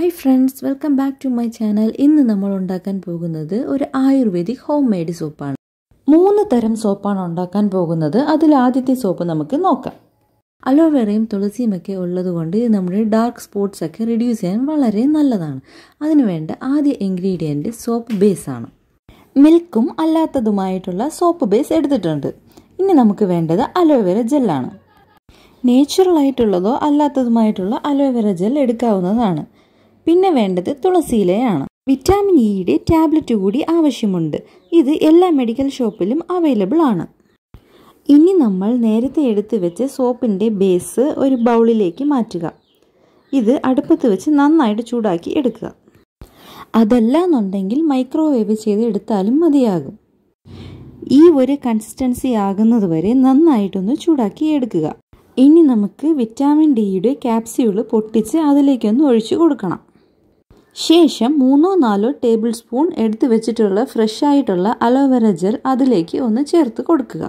hi friends welcome back to my channel ഇന്ന് നമ്മൾ ഉണ്ടാക്കാൻ പോകുന്നത് ഒരു ആയുർവേദിക് ഹോം മെയ്ഡ് സോപ്പാണ് മൂന്ന് തരം സോപ്പാണ് ഉണ്ടാക്കാൻ പോകുന്നത് അതിൽ ആദ്യത്തെ സോപ്പ് നമുക്ക് നോക്കാം അലോവേറയും തുളസിയും ഒക്കെ ഉള്ളതുകൊണ്ട് ഇത് നമ്മുടെ ഡാർക്ക് സ്പോട്ട്സ് ഒക്കെ റിഡ്യൂസ് ചെയ്യാൻ വളരെ നല്ലതാണ് അതിനുവേണ്ട ആദ്യ ഇൻഗ്രീഡിയൻറ്റ് സോപ്പ് ബേസ് ആണ് മിൽക്കും അല്ലാത്തതുമായിട്ടുള്ള സോപ്പ് ബേസ് എടുത്തിട്ടുണ്ട് ഇനി നമുക്ക് വേണ്ടത് അലോവേറ ജെല്ലാണ് നേച്ചുറൽ ആയിട്ടുള്ളതോ അല്ലാത്തതുമായിട്ടുള്ള അലോവേറ ജെൽ എടുക്കാവുന്നതാണ് പിന്നെ വേണ്ടത് തുളസിയിലയാണ് വിറ്റാമിൻ ഇയുടെ ടാബ്ലറ്റ് കൂടി ആവശ്യമുണ്ട് ഇത് എല്ലാ മെഡിക്കൽ ഷോപ്പിലും അവൈലബിൾ ആണ് ഇനി നമ്മൾ നേരത്തെ എടുത്തു വെച്ച സോപ്പിൻ്റെ ബേസ് ഒരു ബൗളിലേക്ക് മാറ്റുക ഇത് അടുപ്പത്ത് വെച്ച് നന്നായിട്ട് ചൂടാക്കി എടുക്കുക അതല്ല എന്നുണ്ടെങ്കിൽ മൈക്രോവേവ് ചെയ്ത് എടുത്താലും മതിയാകും ഈ ഒരു കൺസിസ്റ്റൻസി ആകുന്നത് വരെ നന്നായിട്ടൊന്ന് ചൂടാക്കി എടുക്കുക ഇനി നമുക്ക് വിറ്റാമിൻ ഡിയുടെ ക്യാപ്സ്യൂള് പൊട്ടിച്ച് അതിലേക്കൊന്ന് ഒഴിച്ചു കൊടുക്കണം ശേഷം മൂന്നോ നാലോ ടേബിൾ സ്പൂൺ എടുത്തു വെച്ചിട്ടുള്ള ഫ്രഷ് ആയിട്ടുള്ള അലോവേറ ജെൽ അതിലേക്ക് ഒന്ന് ചേർത്ത് കൊടുക്കുക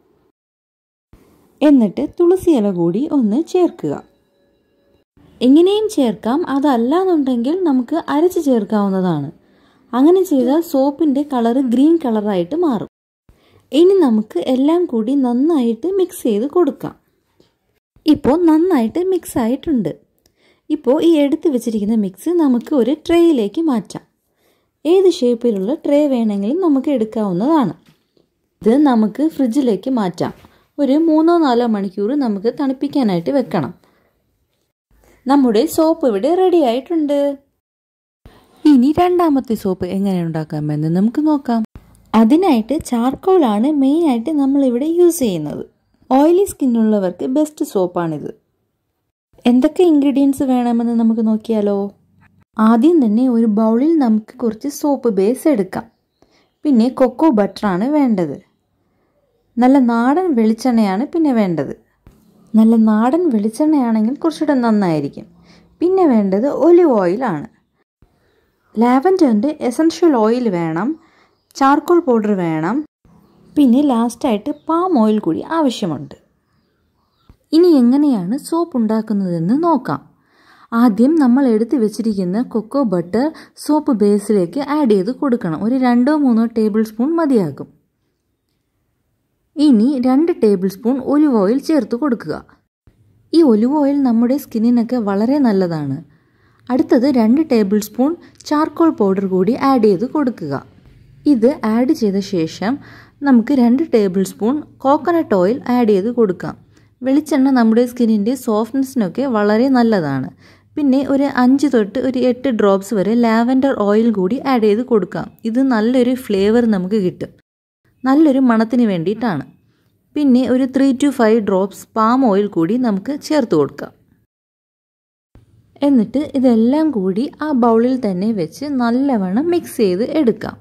എന്നിട്ട് തുളസി ഇല കൂടി ഒന്ന് ചേർക്കുക എങ്ങനെയും ചേർക്കാം അതല്ല എന്നുണ്ടെങ്കിൽ നമുക്ക് അരച്ച് ചേർക്കാവുന്നതാണ് അങ്ങനെ ചെയ്താൽ സോപ്പിൻ്റെ കളറ് ഗ്രീൻ കളറായിട്ട് മാറും ഇനി നമുക്ക് എല്ലാം കൂടി നന്നായിട്ട് മിക്സ് ചെയ്ത് കൊടുക്കാം ഇപ്പോൾ നന്നായിട്ട് മിക്സ് ആയിട്ടുണ്ട് ഇപ്പോൾ ഈ എടുത്തു വെച്ചിരിക്കുന്ന മിക്സ് നമുക്ക് ഒരു ട്രേയിലേക്ക് മാറ്റാം ഏത് ഷേപ്പിലുള്ള ട്രേ വേണമെങ്കിലും നമുക്ക് എടുക്കാവുന്നതാണ് ഇത് നമുക്ക് ഫ്രിഡ്ജിലേക്ക് മാറ്റാം ഒരു മൂന്നോ നാലോ മണിക്കൂർ നമുക്ക് തണുപ്പിക്കാനായിട്ട് വെക്കണം നമ്മുടെ സോപ്പ് ഇവിടെ റെഡി ആയിട്ടുണ്ട് ഇനി രണ്ടാമത്തെ സോപ്പ് എങ്ങനെ ഉണ്ടാക്കാമെന്ന് നമുക്ക് നോക്കാം അതിനായിട്ട് ചാർക്കോളാണ് മെയിനായിട്ട് നമ്മളിവിടെ യൂസ് ചെയ്യുന്നത് ഓയിലി സ്കിന്നുള്ളവർക്ക് ബെസ്റ്റ് സോപ്പാണിത് എന്തൊക്കെ ഇൻഗ്രീഡിയൻസ് വേണമെന്ന് നമുക്ക് നോക്കിയാലോ ആദ്യം തന്നെ ഒരു ബൗളിൽ നമുക്ക് കുറച്ച് സോപ്പ് ബേസ് എടുക്കാം പിന്നെ കൊക്കോ ബട്ടറാണ് വേണ്ടത് നല്ല നാടൻ വെളിച്ചെണ്ണയാണ് പിന്നെ വേണ്ടത് നല്ല നാടൻ വെളിച്ചെണ്ണയാണെങ്കിൽ കുറച്ചുകൂടെ നന്നായിരിക്കും പിന്നെ വേണ്ടത് ഒലിവ് ഓയിലാണ് ലാവൻഡറിൻ്റെ എസൻഷ്യൽ ഓയിൽ വേണം ചാർക്കോൾ പൗഡർ വേണം പിന്നെ ലാസ്റ്റായിട്ട് പാം ഓയിൽ കൂടി ആവശ്യമുണ്ട് ഇനി എങ്ങനെയാണ് സോപ്പ് ഉണ്ടാക്കുന്നതെന്ന് നോക്കാം ആദ്യം നമ്മൾ എടുത്തു വെച്ചിരിക്കുന്ന കൊക്കോ ബട്ടർ സോപ്പ് ബേസിലേക്ക് ആഡ് ചെയ്ത് കൊടുക്കണം ഒരു രണ്ടോ മൂന്നോ ടേബിൾ സ്പൂൺ മതിയാകും ഇനി രണ്ട് ടേബിൾ സ്പൂൺ ഒലിവ് ഓയിൽ ചേർത്ത് കൊടുക്കുക ഈ ഒലിവ് ഓയിൽ നമ്മുടെ സ്കിന്നിനൊക്കെ വളരെ നല്ലതാണ് അടുത്തത് രണ്ട് ടേബിൾ സ്പൂൺ ചാർക്കോൾ പൗഡർ കൂടി ആഡ് ചെയ്ത് കൊടുക്കുക ഇത് ആഡ് ചെയ്ത ശേഷം നമുക്ക് രണ്ട് tablespoon coconut oil add ചെയ്ത് കൊടുക്കാം വെളിച്ചെണ്ണ നമ്മുടെ സ്കിന്നിൻ്റെ സോഫ്റ്റ്നെസ്സിനൊക്കെ വളരെ നല്ലതാണ് പിന്നെ ഒരു അഞ്ച് തൊട്ട് ഒരു എട്ട് ഡ്രോപ്സ് വരെ ലാവൻഡർ ഓയിൽ കൂടി ആഡ് ചെയ്ത് കൊടുക്കാം ഇത് നല്ലൊരു ഫ്ലേവർ നമുക്ക് കിട്ടും നല്ലൊരു മണത്തിന് വേണ്ടിയിട്ടാണ് പിന്നെ ഒരു three to five drops palm oil കൂടി നമുക്ക് ചേർത്ത് കൊടുക്കാം എന്നിട്ട് ഇതെല്ലാം കൂടി ആ ബൗളിൽ തന്നെ വെച്ച് നല്ലവണ്ണം മിക്സ് ചെയ്ത് എടുക്കാം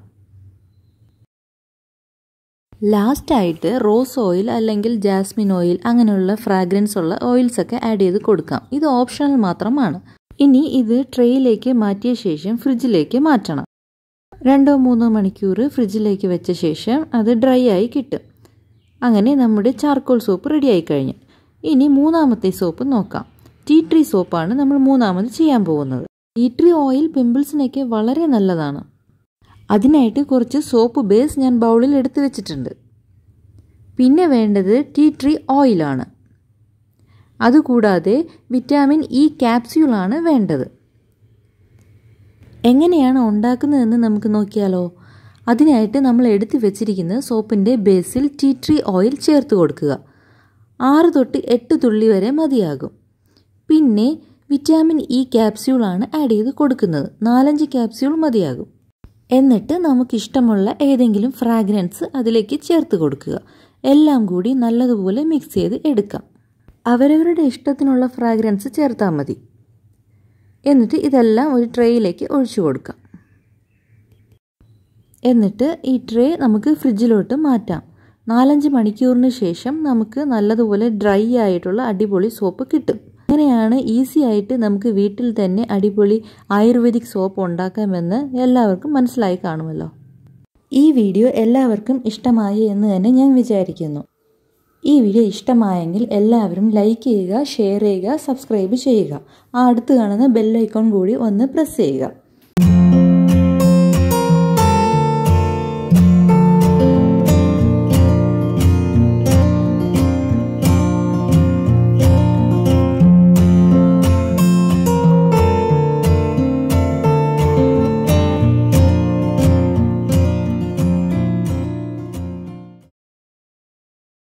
ലാസ്റ്റായിട്ട് റോസ് ഓയിൽ അല്ലെങ്കിൽ ജാസ്മിൻ ഓയിൽ അങ്ങനെയുള്ള ഫ്രാഗ്രൻസ് ഉള്ള ഓയിൽസ് ഒക്കെ ആഡ് ചെയ്ത് കൊടുക്കാം ഇത് ഓപ്ഷണൽ മാത്രമാണ് ഇനി ഇത് ട്രേയിലേക്ക് മാറ്റിയ ശേഷം ഫ്രിഡ്ജിലേക്ക് മാറ്റണം രണ്ടോ മൂന്നോ മണിക്കൂർ ഫ്രിഡ്ജിലേക്ക് വെച്ച ശേഷം അത് ഡ്രൈ ആയി കിട്ടും അങ്ങനെ നമ്മുടെ ചാർക്കോൾ സോപ്പ് റെഡി ആയി കഴിഞ്ഞു ഇനി മൂന്നാമത്തെ സോപ്പ് നോക്കാം ടീ ട്രീ സോപ്പാണ് നമ്മൾ മൂന്നാമത് ചെയ്യാൻ പോകുന്നത് ടീ ട്രീ ഓയിൽ പിമ്പിൾസിനൊക്കെ വളരെ നല്ലതാണ് അതിനായിട്ട് കുറച്ച് സോപ്പ് ബേസ് ഞാൻ ബൗളിൽ എടുത്തു വെച്ചിട്ടുണ്ട് പിന്നെ വേണ്ടത് ടീ ട്രീ ഓയിലാണ് അതുകൂടാതെ വിറ്റാമിൻ ഇ ക്യാപ്സ്യൂളാണ് വേണ്ടത് എങ്ങനെയാണ് ഉണ്ടാക്കുന്നതെന്ന് നമുക്ക് നോക്കിയാലോ അതിനായിട്ട് നമ്മൾ എടുത്തു വെച്ചിരിക്കുന്ന സോപ്പിൻ്റെ ബേസിൽ ടീ ട്രീ ഓയിൽ ചേർത്ത് കൊടുക്കുക ആറ് തൊട്ട് എട്ട് തുള്ളി വരെ മതിയാകും പിന്നെ വിറ്റാമിൻ ഇ ക്യാപ്സ്യൂളാണ് ആഡ് ചെയ്ത് കൊടുക്കുന്നത് നാലഞ്ച് ക്യാപ്സ്യൂൾ മതിയാകും എന്നിട്ട് നമുക്കിഷ്ടമുള്ള ഏതെങ്കിലും ഫ്രാഗ്രൻസ് അതിലേക്ക് ചേർത്ത് കൊടുക്കുക എല്ലാം കൂടി നല്ലതുപോലെ മിക്സ് ചെയ്ത് എടുക്കാം അവരവരുടെ ഇഷ്ടത്തിനുള്ള ഫ്രാഗ്രൻസ് ചേർത്താൽ മതി എന്നിട്ട് ഇതെല്ലാം ഒരു ട്രേയിലേക്ക് ഒഴിച്ചു കൊടുക്കാം എന്നിട്ട് ഈ ട്രേ നമുക്ക് ഫ്രിഡ്ജിലോട്ട് മാറ്റാം നാലഞ്ച് മണിക്കൂറിന് ശേഷം നമുക്ക് നല്ലതുപോലെ ഡ്രൈ ആയിട്ടുള്ള അടിപൊളി സോപ്പ് കിട്ടും അങ്ങനെയാണ് ഈസി ആയിട്ട് നമുക്ക് വീട്ടിൽ തന്നെ അടിപൊളി ആയുർവേദിക് സോപ്പ് ഉണ്ടാക്കാമെന്ന് എല്ലാവർക്കും മനസ്സിലായി കാണുമല്ലോ ഈ വീഡിയോ എല്ലാവർക്കും ഇഷ്ടമായി എന്ന് തന്നെ ഞാൻ വിചാരിക്കുന്നു ഈ വീഡിയോ ഇഷ്ടമായെങ്കിൽ എല്ലാവരും ലൈക്ക് ചെയ്യുക ഷെയർ ചെയ്യുക സബ്സ്ക്രൈബ് ചെയ്യുക ആ അടുത്ത് കാണുന്ന ബെല്ലൈക്കോൺ കൂടി ഒന്ന് പ്രസ് ചെയ്യുക